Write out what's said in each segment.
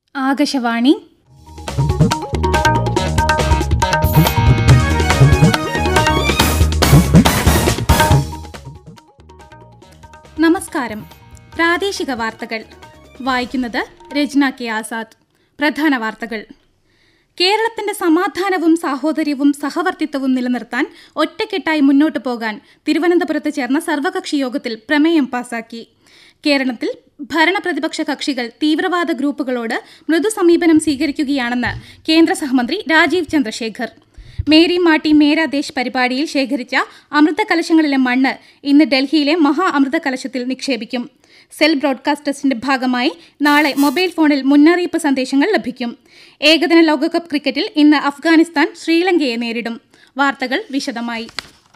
ആകാശവാണി നമസ്കാരം പ്രാദേശിക വാർത്തകൾ വായിക്കുന്നത് രജ്ന കെ ആസാദ് പ്രധാന വാർത്തകൾ കേരളത്തിന്റെ സമാധാനവും സാഹോദര്യവും സഹവർത്തിത്വവും നിലനിർത്താൻ ഒറ്റക്കെട്ടായി മുന്നോട്ടു പോകാൻ തിരുവനന്തപുരത്ത് ചേർന്ന സർവകക്ഷി യോഗത്തിൽ പ്രമേയം പാസാക്കി കേരളത്തിൽ ഭരണപ്രതിപക്ഷ കക്ഷികൾ തീവ്രവാദ ഗ്രൂപ്പുകളോട് മൃദു സമീപനം സ്വീകരിക്കുകയാണെന്ന് കേന്ദ്ര സഹമന്ത്രി രാജീവ് ചന്ദ്രശേഖർ മേരി മാട്ടി മേരാ ദേശ് പരിപാടിയിൽ ശേഖരിച്ച അമൃത കലശങ്ങളിലെ മണ്ണ് ഇന്ന് ഡൽഹിയിലെ മഹാ അമൃത കലശത്തിൽ നിക്ഷേപിക്കും സെൽ ബ്രോഡ്കാസ്റ്റേഴ്സിന്റെ ഭാഗമായി നാളെ മൊബൈൽ ഫോണിൽ മുന്നറിയിപ്പ് സന്ദേശങ്ങൾ ലഭിക്കും ഏകദിന ലോകകപ്പ് ക്രിക്കറ്റിൽ ഇന്ന് അഫ്ഗാനിസ്ഥാൻ ശ്രീലങ്കയെ നേരിടും വാർത്തകൾ വിശദമായി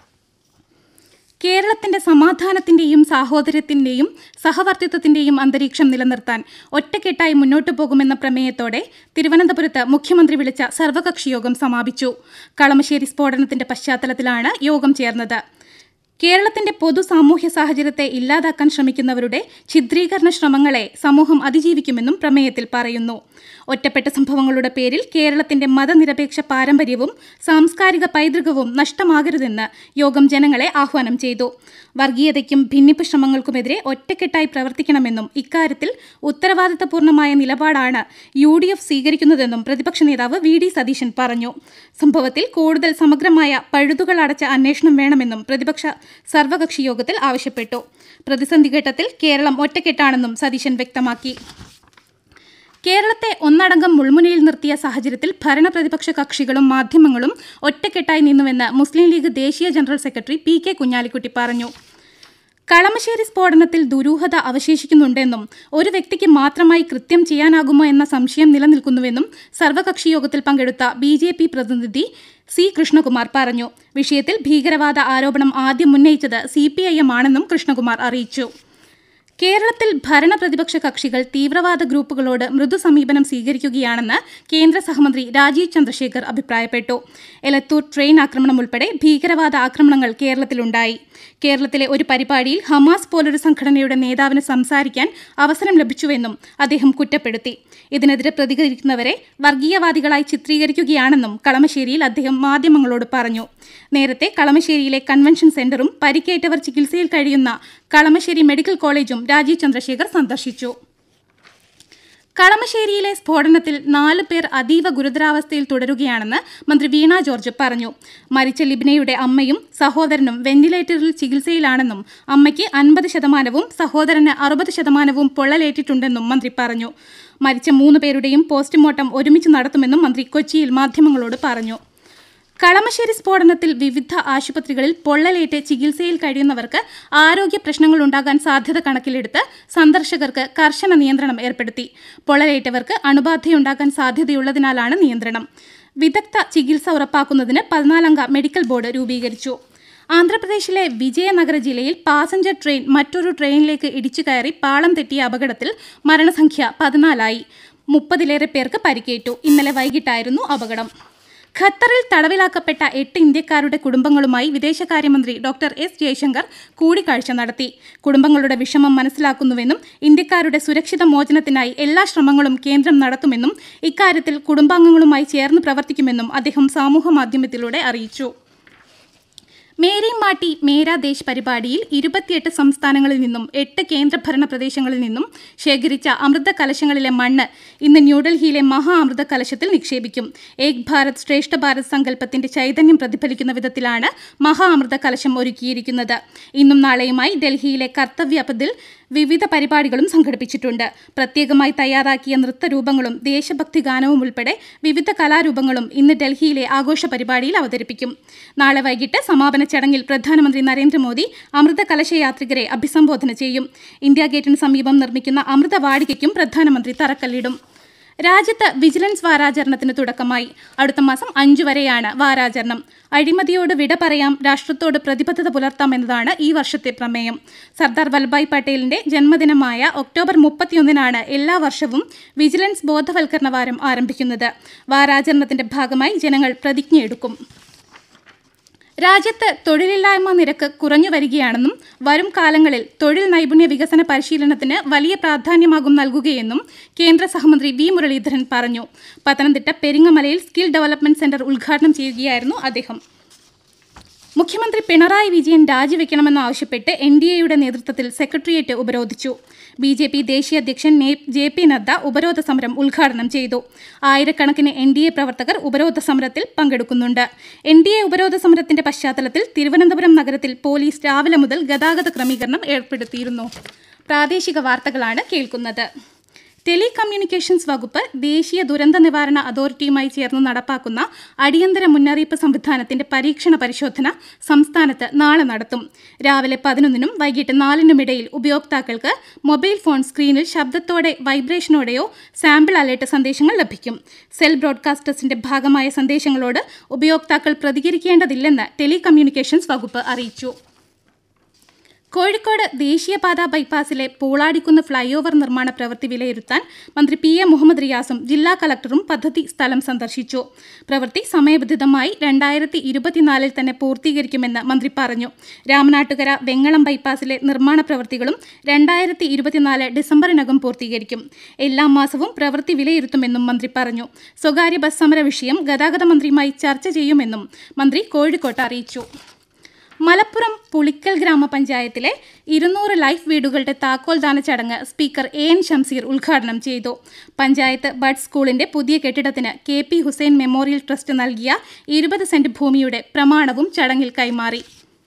കേരളത്തിന്റെ സമാധാനത്തിന്റെയും സാഹോദര്യത്തിന്റെയും സഹവർത്തിത്വത്തിന്റെയും അന്തരീക്ഷം നിലനിർത്താൻ ഒറ്റക്കെട്ടായി മുന്നോട്ടു പോകുമെന്ന പ്രമേയത്തോടെ തിരുവനന്തപുരത്ത് മുഖ്യമന്ത്രി വിളിച്ച സർവകക്ഷി യോഗം സമാപിച്ചു കളമശ്ശേരി സ്ഫോടനത്തിന്റെ പശ്ചാത്തലത്തിലാണ് യോഗം ചേർന്നത് കേരളത്തിന്റെ പൊതു സാമൂഹ്യ സാഹചര്യത്തെ ഇല്ലാതാക്കാൻ ശ്രമിക്കുന്നവരുടെ ഛിദ്രീകരണ ശ്രമങ്ങളെ സമൂഹം അതിജീവിക്കുമെന്നും പ്രമേയത്തിൽ പറയുന്നു ഒറ്റപ്പെട്ട സംഭവങ്ങളുടെ പേരിൽ കേരളത്തിന്റെ മതനിരപേക്ഷ പാരമ്പര്യവും സാംസ്കാരിക പൈതൃകവും നഷ്ടമാകരുതെന്ന് യോഗം ജനങ്ങളെ ആഹ്വാനം ചെയ്തു വർഗീയതയ്ക്കും ഭിന്നിപ്പ് ശ്രമങ്ങൾക്കുമെതിരെ ഒറ്റക്കെട്ടായി പ്രവർത്തിക്കണമെന്നും ഇക്കാര്യത്തിൽ ഉത്തരവാദിത്തപൂർണമായ നിലപാടാണ് യു ഡി എഫ് സ്വീകരിക്കുന്നതെന്നും പ്രതിപക്ഷ നേതാവ് വി ഡി സതീശൻ പറഞ്ഞു സംഭവത്തിൽ കൂടുതൽ സമഗ്രമായ പഴുതുകൾ അടച്ച അന്വേഷണം വേണമെന്നും പ്രതിപക്ഷ സർവകക്ഷി യോഗത്തിൽ ആവശ്യപ്പെട്ടു പ്രതിസന്ധി ഘട്ടത്തിൽ കേരളം ഒറ്റക്കെട്ടാണെന്നും സതീശൻ വ്യക്തമാക്കി കേരളത്തെ ഒന്നടങ്കം മുൾമുനയിൽ നിർത്തിയ സാഹചര്യത്തിൽ ഭരണപ്രതിപക്ഷ കക്ഷികളും മാധ്യമങ്ങളും ഒറ്റക്കെട്ടായി നിന്നുവെന്ന് മുസ്ലിം ലീഗ് ദേശീയ general secretary P K Kunhalikutty പറഞ്ഞു കളമശ്ശേരി സ്ഫോടനത്തിൽ ദുരൂഹത അവശേഷിക്കുന്നുണ്ടെന്നും ഒരു വ്യക്തിക്ക് മാത്രമായി കൃത്യം ചെയ്യാനാകുമോ എന്ന സംശയം നിലനിൽക്കുന്നുവെന്നും സർവകക്ഷി യോഗത്തിൽ പങ്കെടുത്ത ബി ജെ പി പ്രതിനിധി സി കൃഷ്ണകുമാർ പറഞ്ഞു വിഷയത്തിൽ ഭീകരവാദ ആരോപണം ആദ്യം ഉന്നയിച്ചത് സി പി ഐ എം ആണെന്നും കൃഷ്ണകുമാർ അറിയിച്ചു കേരളത്തിൽ ഭരണപ്രതിപക്ഷ കക്ഷികൾ തീവ്രവാദ ഗ്രൂപ്പുകളോട് മൃദു സമീപനം സ്വീകരിക്കുകയാണെന്ന് കേന്ദ്ര സഹമന്ത്രി രാജീവ് ചന്ദ്രശേഖർ അഭിപ്രായപ്പെട്ടു എലത്തൂർ ട്രെയിൻ ആക്രമണം ഉൾപ്പെടെ ഭീകരവാദ ആക്രമണങ്ങൾ കേരളത്തിലുണ്ടായി കേരളത്തിലെ ഒരു പരിപാടിയിൽ ഹമാസ് പോലൊരു സംഘടനയുടെ നേതാവിന് സംസാരിക്കാൻ അവസരം ലഭിച്ചുവെന്നും അദ്ദേഹം കുറ്റപ്പെടുത്തി ഇതിനെതിരെ പ്രതികരിക്കുന്നവരെ വർഗീയവാദികളായി ചിത്രീകരിക്കുകയാണെന്നും കളമശ്ശേരിയിൽ അദ്ദേഹം മാധ്യമങ്ങളോട് പറഞ്ഞു നേരത്തെ കളമശ്ശേരിയിലെ കൺവെൻഷൻ സെന്ററും പരിക്കേറ്റവർ ചികിത്സയിൽ കഴിയുന്ന കളമശ്ശേരി മെഡിക്കൽ കോളേജും രാജീവ് ചന്ദ്രശേഖർ സന്ദർശിച്ചു കളമശ്ശേരിയിലെ സ്ഫോടനത്തിൽ നാല് പേർ അതീവ ഗുരുതരാവസ്ഥയിൽ തുടരുകയാണെന്ന് മന്ത്രി വീണ ജോർജ് പറഞ്ഞു മരിച്ച ലിബിനയുടെ അമ്മയും സഹോദരനും വെന്റിലേറ്ററിൽ ചികിത്സയിലാണെന്നും അമ്മയ്ക്ക് അൻപത് ശതമാനവും സഹോദരന് അറുപത് ശതമാനവും പൊള്ളലേറ്റിട്ടുണ്ടെന്നും മന്ത്രി പറഞ്ഞു മരിച്ച മൂന്ന് പേരുടെയും പോസ്റ്റ്മോർട്ടം ഒരുമിച്ച് നടത്തുമെന്നും മന്ത്രി കൊച്ചിയിൽ മാധ്യമങ്ങളോട് പറഞ്ഞു കളമശ്ശേരി സ്ഫോടനത്തിൽ വിവിധ ആശുപത്രികളിൽ പൊള്ളലേറ്റ് ചികിത്സയിൽ കഴിയുന്നവർക്ക് ആരോഗ്യ പ്രശ്നങ്ങൾ ഉണ്ടാകാൻ സാധ്യത കണക്കിലെടുത്ത് സന്ദർശകർക്ക് കർശന നിയന്ത്രണം ഏർപ്പെടുത്തി പൊള്ളലേറ്റവർക്ക് അണുബാധയുണ്ടാകാൻ സാധ്യതയുള്ളതിനാലാണ് നിയന്ത്രണം വിദഗ്ധ ചികിത്സ ഉറപ്പാക്കുന്നതിന് പതിനാലംഗ മെഡിക്കൽ ബോർഡ് രൂപീകരിച്ചു ആന്ധ്രാപ്രദേശിലെ വിജയനഗര ജില്ലയിൽ പാസഞ്ചർ ട്രെയിൻ മറ്റൊരു ട്രെയിനിലേക്ക് ഇടിച്ചു കയറി പാളം തെറ്റിയ അപകടത്തിൽ മരണസംഖ്യ പതിനാലായി മുപ്പതിലേറെ പേർക്ക് പരിക്കേറ്റു ഇന്നലെ വൈകിട്ടായിരുന്നു അപകടം ഖത്തറിൽ തടവിലാക്കപ്പെട്ട എട്ട് ഇന്ത്യക്കാരുടെ കുടുംബങ്ങളുമായി വിദേശകാര്യമന്ത്രി ഡോക്ടർ എസ് ജയശങ്കർ കൂടിക്കാഴ്ച നടത്തി കുടുംബങ്ങളുടെ വിഷമം മനസ്സിലാക്കുന്നുവെന്നും ഇന്ത്യക്കാരുടെ സുരക്ഷിത മോചനത്തിനായി എല്ലാ ശ്രമങ്ങളും കേന്ദ്രം നടത്തുമെന്നും ഇക്കാര്യത്തിൽ കുടുംബാംഗങ്ങളുമായി ചേർന്ന് പ്രവർത്തിക്കുമെന്നും അദ്ദേഹം സമൂഹമാധ്യമത്തിലൂടെ അറിയിച്ചു മേരി മാട്ടി മേരാ ദേശ് പരിപാടിയിൽ ഇരുപത്തിയെട്ട് സംസ്ഥാനങ്ങളിൽ നിന്നും എട്ട് കേന്ദ്രഭരണ പ്രദേശങ്ങളിൽ നിന്നും ശേഖരിച്ച അമൃത കലശങ്ങളിലെ മണ്ണ് ഇന്ന് ന്യൂഡൽഹിയിലെ മഹാ അമൃത കലശത്തിൽ നിക്ഷേപിക്കും ഏക് ഭാരത് ശ്രേഷ്ഠ ഭാരത് സങ്കല്പത്തിന്റെ ചൈതന്യം പ്രതിഫലിക്കുന്ന വിധത്തിലാണ് മഹാ അമൃത കലശം ഒരുക്കിയിരിക്കുന്നത് ഇന്നും നാളെയുമായി ഡൽഹിയിലെ കർത്തവ്യപഥിൽ വിവിധ പരിപാടികളും സംഘടിപ്പിച്ചിട്ടുണ്ട് പ്രത്യേകമായി തയ്യാറാക്കിയ നൃത്തരൂപങ്ങളും ദേശഭക്തി ഗാനവും ഉൾപ്പെടെ വിവിധ കലാരൂപങ്ങളും ഇന്ന് ഡൽഹിയിലെ ആഘോഷ പരിപാടിയിൽ അവതരിപ്പിക്കും നാളെ വൈകിട്ട് സമാപന ചടങ്ങിൽ പ്രധാനമന്ത്രി നരേന്ദ്രമോദി അമൃത കലശയാത്രികരെ അഭിസംബോധന ചെയ്യും ഇന്ത്യാ ഗേറ്റിന് സമീപം നിർമ്മിക്കുന്ന അമൃത വാടികയ്ക്കും പ്രധാനമന്ത്രി തറക്കല്ലിടും രാജ്യത്ത് വിജിലൻസ് വാരാചരണത്തിന് തുടക്കമായി അടുത്ത മാസം അഞ്ചു വരെയാണ് വാരാചരണം അഴിമതിയോട് വിട പറയാം രാഷ്ട്രത്തോട് പ്രതിബദ്ധത പുലർത്താം എന്നതാണ് ഈ വർഷത്തെ പ്രമേയം സർദാർ വല്ലഭായ് പട്ടേലിന്റെ ജന്മദിനമായ ഒക്ടോബർ മുപ്പത്തിയൊന്നിനാണ് എല്ലാ വർഷവും വിജിലൻസ് ബോധവൽക്കരണ വാരം ആരംഭിക്കുന്നത് വാരാചരണത്തിന്റെ ഭാഗമായി ജനങ്ങൾ പ്രതിജ്ഞയെടുക്കും രാജ്യത്ത് തൊഴിലില്ലായ്മ നിരക്ക് കുറഞ്ഞു വരികയാണെന്നും വരും കാലങ്ങളിൽ തൊഴിൽ നൈപുണ്യ വികസന പരിശീലനത്തിന് വലിയ പ്രാധാന്യമാകും നൽകുകയെന്നും കേന്ദ്ര സഹമന്ത്രി വി മുരളീധരൻ പറഞ്ഞു പത്തനംതിട്ട പെരിങ്ങമലയിൽ സ്കിൽ ഡെവലപ്മെന്റ് സെന്റർ ഉദ്ഘാടനം ചെയ്യുകയായിരുന്നു അദ്ദേഹം മുഖ്യമന്ത്രി പിണറായി വിജയൻ രാജിവെക്കണമെന്നാവശ്യപ്പെട്ട് എൻ ഡി എയുടെ നേതൃത്വത്തിൽ സെക്രട്ടേറിയറ്റ് ഉപരോധിച്ചു ബി ജെ പി ദേശീയ അധ്യക്ഷൻ ജെ പി നദ്ദ ഉപരോധ സമരം ഉദ്ഘാടനം ചെയ്തു ആയിരക്കണക്കിന് എൻ ഡി എ പ്രവർത്തകർ ഉപരോധ സമരത്തിൽ പങ്കെടുക്കുന്നുണ്ട് എൻ ഡി എ ഉപരോധ സമരത്തിന്റെ പശ്ചാത്തലത്തിൽ തിരുവനന്തപുരം നഗരത്തിൽ പോലീസ് രാവിലെ മുതൽ ഗതാഗത ക്രമീകരണം ഏർപ്പെടുത്തിയിരുന്നു പ്രാദേശിക വാർത്തകളാണ് കേൾക്കുന്നത് ടെലികമ്മ്യൂണിക്കേഷൻസ് വകുപ്പ് ദേശീയ ദുരന്ത നിവാരണ അതോറിറ്റിയുമായി ചേർന്ന് നടപ്പാക്കുന്ന അടിയന്തര മുന്നറിയിപ്പ് സംവിധാനത്തിന്റെ പരീക്ഷണ പരിശോധന സംസ്ഥാനത്ത് നാളെ നടത്തും രാവിലെ പതിനൊന്നിനും വൈകിട്ട് നാലിനുമിടയിൽ ഉപയോക്താക്കൾക്ക് മൊബൈൽ ഫോൺ സ്ക്രീനിൽ ശബ്ദത്തോടെ വൈബ്രേഷനോടെയോ സാമ്പിൾ അലേർട്ട് സന്ദേശങ്ങൾ ലഭിക്കും സെൽ ബ്രോഡ്കാസ്റ്റേഴ്സിന്റെ ഭാഗമായ സന്ദേശങ്ങളോട് ഉപയോക്താക്കൾ പ്രതികരിക്കേണ്ടതില്ലെന്ന് ടെലികമ്മ്യൂണിക്കേഷൻസ് വകുപ്പ് അറിയിച്ചു കോഴിക്കോട് ദേശീയപാത ബൈപ്പാസിലെ പൂളാടിക്കുന്ന് ഫ്ളൈ ഓവർ നിർമ്മാണ പ്രവൃത്തി വിലയിരുത്താൻ മന്ത്രി പി എ മുഹമ്മദ് റിയാസും ജില്ലാ കളക്ടറും പദ്ധതി സ്ഥലം സന്ദർശിച്ചു പ്രവൃത്തി സമയബന്ധിതമായി രണ്ടായിരത്തി ഇരുപത്തിനാലിൽ തന്നെ പൂർത്തീകരിക്കുമെന്ന് മന്ത്രി പറഞ്ഞു രാമനാട്ടുകര വെങ്ങളം ബൈപ്പാസിലെ നിർമ്മാണ പ്രവൃത്തികളും രണ്ടായിരത്തി ഇരുപത്തിനാല് ഡിസംബറിനകം പൂർത്തീകരിക്കും എല്ലാ മാസവും പ്രവൃത്തി വിലയിരുത്തുമെന്നും മന്ത്രി പറഞ്ഞു സ്വകാര്യ ബസ് സമര വിഷയം ഗതാഗത മന്ത്രിയുമായി ചർച്ച ചെയ്യുമെന്നും മന്ത്രി കോഴിക്കോട്ട് അറിയിച്ചു മലപ്പുറം പുളിക്കൽ ഗ്രാമപഞ്ചായത്തിലെ ഇരുന്നൂറ് ലൈഫ് വീടുകളുടെ താക്കോൽദാന ചടങ്ങ് സ്പീക്കർ എ എൻ ഷംസീർ ഉദ്ഘാടനം ചെയ്തു പഞ്ചായത്ത് ബഡ് സ്കൂളിന്റെ പുതിയ കെട്ടിടത്തിന് K P Hussain memorial trust നൽകിയ ഇരുപത് സെന്റ് ഭൂമിയുടെ പ്രമാണവും ചടങ്ങിൽ കൈമാറി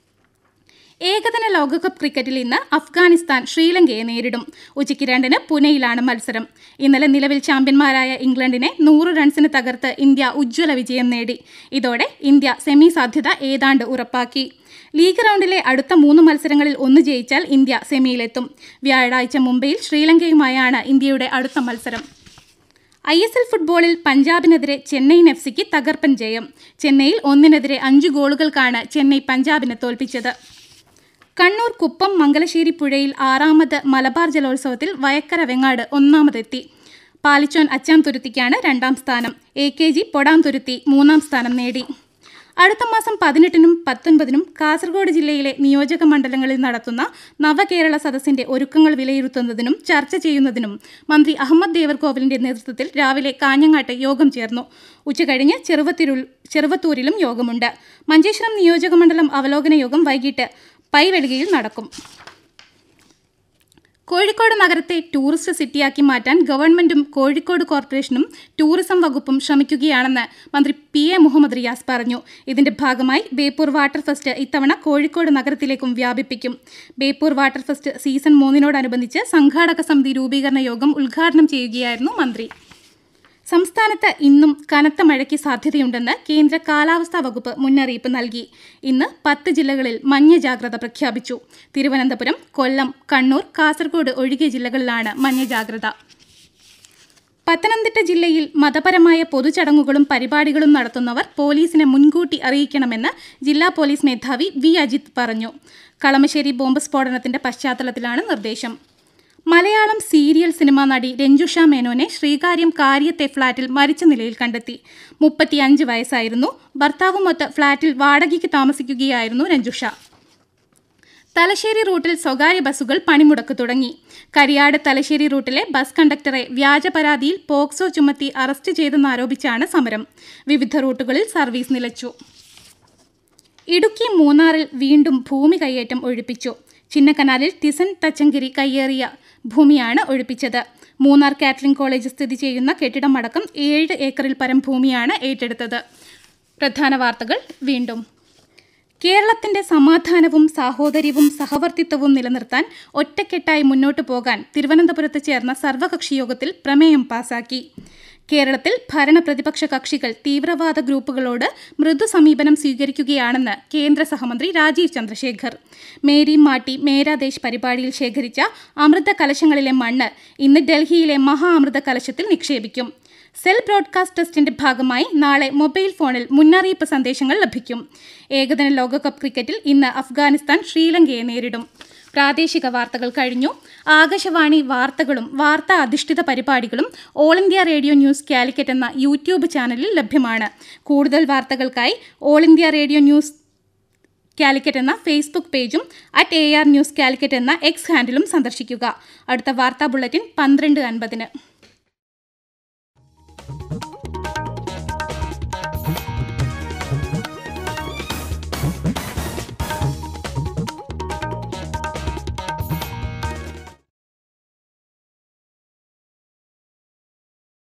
ഏകദിന ലോകകപ്പ് ക്രിക്കറ്റിൽ ഇന്ന് അഫ്ഗാനിസ്ഥാൻ ശ്രീലങ്കയെ നേരിടും ഉച്ചയ്ക്ക് രണ്ടിന് പുനെയിലാണ് മത്സരം ഇന്നലെ നിലവിൽ ചാമ്പ്യന്മാരായ ഇംഗ്ലണ്ടിനെ നൂറ് റൺസിന് തകർത്ത് ഇന്ത്യ ഉജ്ജ്വല വിജയം നേടി ഇതോടെ ഇന്ത്യ സെമി സാധ്യത ഏതാണ്ട് ഉറപ്പാക്കി ലീഗ് റൗണ്ടിലെ അടുത്ത മൂന്ന് മത്സരങ്ങളിൽ ഒന്ന് ജയിച്ചാൽ ഇന്ത്യ സെമിയിലെത്തും വ്യാഴാഴ്ച മുംബൈയിൽ ശ്രീലങ്കയുമായാണ് ഇന്ത്യയുടെ അടുത്ത മത്സരം ഐ എസ് എൽ ഫുട്ബോളിൽ പഞ്ചാബിനെതിരെ ചെന്നൈയിൻ എഫ് സിക്ക് തകർപ്പൻ ജയം ചെന്നൈയിൽ ഒന്നിനെതിരെ അഞ്ച് ഗോളുകൾക്കാണ് ചെന്നൈ പഞ്ചാബിനെ തോൽപ്പിച്ചത് കണ്ണൂർ കുപ്പം മംഗലശ്ശേരി പുഴയിൽ ആറാമത് മലബാർ ജലോത്സവത്തിൽ വയക്കര വെങ്ങാട് ഒന്നാമതെത്തി പാലിച്ചോൻ അച്ചാം തുരുത്തിക്കാണ് രണ്ടാം സ്ഥാനം A K G Podamthuruthi മൂന്നാം സ്ഥാനം നേടി അടുത്ത മാസം പതിനെട്ടിനും പത്തൊൻപതിനും കാസർഗോഡ് ജില്ലയിലെ നിയോജക മണ്ഡലങ്ങളിൽ നടത്തുന്ന നവകേരള സദസ്സിന്റെ ഒരുക്കങ്ങൾ വിലയിരുത്തുന്നതിനും ചർച്ച ചെയ്യുന്നതിനും മന്ത്രി അഹമ്മദ് ദേവർകോവിലിന്റെ നേതൃത്വത്തിൽ രാവിലെ കാഞ്ഞങ്ങാട്ട് യോഗം ചേർന്നു ഉച്ചകഴിഞ്ഞ് ചെറുവത്തൂരിൽ ചെറുവത്തൂരിലും യോഗമുണ്ട് മഞ്ചേശ്വരം നിയോജക മണ്ഡലം അവലോകന യോഗം വൈകിട്ട് പൈവെളികയിൽ നടക്കും കോഴിക്കോട് നഗരത്തെ ടൂറിസ്റ്റ് സിറ്റിയാക്കി മാറ്റാൻ ഗവൺമെന്റും കോഴിക്കോട് കോർപ്പറേഷനും ടൂറിസം വകുപ്പും ശ്രമിക്കുകയാണെന്ന് മന്ത്രി പി എ മുഹമ്മദ് റിയാസ് പറഞ്ഞു ഇതിന്റെ ഭാഗമായി ബേപ്പൂർ വാട്ടർ ഫെസ്റ്റ് ഇത്തവണ കോഴിക്കോട് നഗരത്തിലേക്കും വ്യാപിപ്പിക്കും ബേപ്പൂർ വാട്ടർ ഫെസ്റ്റ് സീസൺ മൂന്നിനോടനുബന്ധിച്ച് സംഘാടക സമിതി രൂപീകരണ യോഗം ഉദ്ഘാടനം ചെയ്യുകയായിരുന്നു മന്ത്രി സംസ്ഥാനത്ത് ഇന്നും കനത്ത മഴയ്ക്ക് സാധ്യതയുണ്ടെന്ന് കേന്ദ്ര കാലാവസ്ഥാ വകുപ്പ് മുന്നറിയിപ്പ് നൽകി ഇന്ന് പത്ത് ജില്ലകളിൽ മഞ്ഞ ജാഗ്രത പ്രഖ്യാപിച്ചു തിരുവനന്തപുരം കൊല്ലം കണ്ണൂർ കാസർഗോഡ് ഒഴികെ ജില്ലകളിലാണ് മഞ്ഞ ജാഗ്രത പത്തനംതിട്ട ജില്ലയിൽ മതപരമായ പൊതുചടങ്ങുകളും പരിപാടികളും നടത്തുന്നവർ പോലീസിനെ മുൻകൂട്ടി അറിയിക്കണമെന്ന് ജില്ലാ പോലീസ് മേധാവി വി അജിത് പറഞ്ഞു കളമശ്ശേരി ബോംബ് സ്ഫോടനത്തിന്റെ പശ്ചാത്തലത്തിലാണ് നിർദ്ദേശം മലയാളം സീരിയൽ സിനിമാ നടി രഞ്ജുഷ മേനോനെ ശ്രീകാര്യം കാര്യത്തെ ഫ്ളാറ്റിൽ മരിച്ച നിലയിൽ കണ്ടെത്തി മുപ്പത്തിയഞ്ച് വയസ്സായിരുന്നു ഭർത്താവുമൊത്ത് ഫ്ളാറ്റിൽ വാടകയ്ക്ക് താമസിക്കുകയായിരുന്നു രഞ്ജുഷ തലശ്ശേരി റൂട്ടിൽ സ്വകാര്യ ബസ്സുകൾ പണിമുടക്ക് തുടങ്ങി കരിയാട് തലശ്ശേരി റൂട്ടിലെ ബസ് കണ്ടക്ടറെ വ്യാജ പരാതിയിൽ പോക്സോ ചുമത്തി അറസ്റ്റ് ചെയ്തെന്നാരോപിച്ചാണ് സമരം വിവിധ റൂട്ടുകളിൽ സർവീസ് നിലച്ചു ഇടുക്കി മൂന്നാറിൽ വീണ്ടും ഭൂമി കയ്യേറ്റം ഒഴിപ്പിച്ചു ചിന്നക്കനാലിൽ തിസൻ തച്ചങ്കിരി കയ്യേറിയ ഭൂമിയാണ് ഒഴിപ്പിച്ചത് മൂന്നാർ കാറ്ററിംഗ് കോളേജ് സ്ഥിതി ചെയ്യുന്ന കെട്ടിടമടക്കം ഏഴ് ഏക്കറിൽ പരം ഭൂമിയാണ് ഏറ്റെടുത്തത് പ്രധാന വാർത്തകൾ വീണ്ടും കേരളത്തിന്റെ സമാധാനവും സാഹോദര്യവും സഹവർത്തിത്വവും നിലനിർത്താൻ ഒറ്റക്കെട്ടായി മുന്നോട്ടു പോകാൻ തിരുവനന്തപുരത്ത് ചേർന്ന സർവകക്ഷി യോഗത്തിൽ പ്രമേയം പാസാക്കി കേരളത്തിൽ ഭരണ പ്രതിപക്ഷ കക്ഷികൾ തീവ്രവാദ ഗ്രൂപ്പുകളോട് മൃദു സമീപനം സ്വീകരിക്കുകയാണെന്ന് കേന്ദ്ര സഹമന്ത്രി രാജീവ് ചന്ദ്രശേഖർ മേരി മാട്ടി മേരാദേശ് പരിപാടിയിൽ ശേഖരിച്ച അമൃത കലശങ്ങളിലെ മണ്ണ് ഇന്ന് ഡൽഹിയിലെ മഹാ അമൃത കലശത്തിൽ നിക്ഷേപിക്കും സെൽ ബ്രോഡ്കാസ്റ്റ് ടെസ്റ്റിന്റെ ഭാഗമായി നാളെ മൊബൈൽ ഫോണിൽ മുന്നറിയിപ്പ് സന്ദേശങ്ങൾ ലഭിക്കും ഏകദിന ലോകകപ്പ് ക്രിക്കറ്റിൽ ഇന്ന് അഫ്ഗാനിസ്ഥാൻ ശ്രീലങ്കയെ നേരിടും പ്രാദേശിക വാർത്തകൾ കഴിഞ്ഞു ആകാശവാണി വാർത്തകളും വാർത്താ അധിഷ്ഠിത പരിപാടികളും All India Radio news Calicut എന്ന യൂട്യൂബ് ചാനലിൽ ലഭ്യമാണ് കൂടുതൽ വാർത്തകൾക്കായി All India Radio news Calicut എന്ന ഫേസ്ബുക്ക് പേജും at A R news Calicut എന്ന എക്സ് ഹാൻഡിലും സന്ദർശിക്കുക അടുത്ത വാർത്താ ബുള്ളറ്റിൻ പന്ത്രണ്ട് അൻപതിന്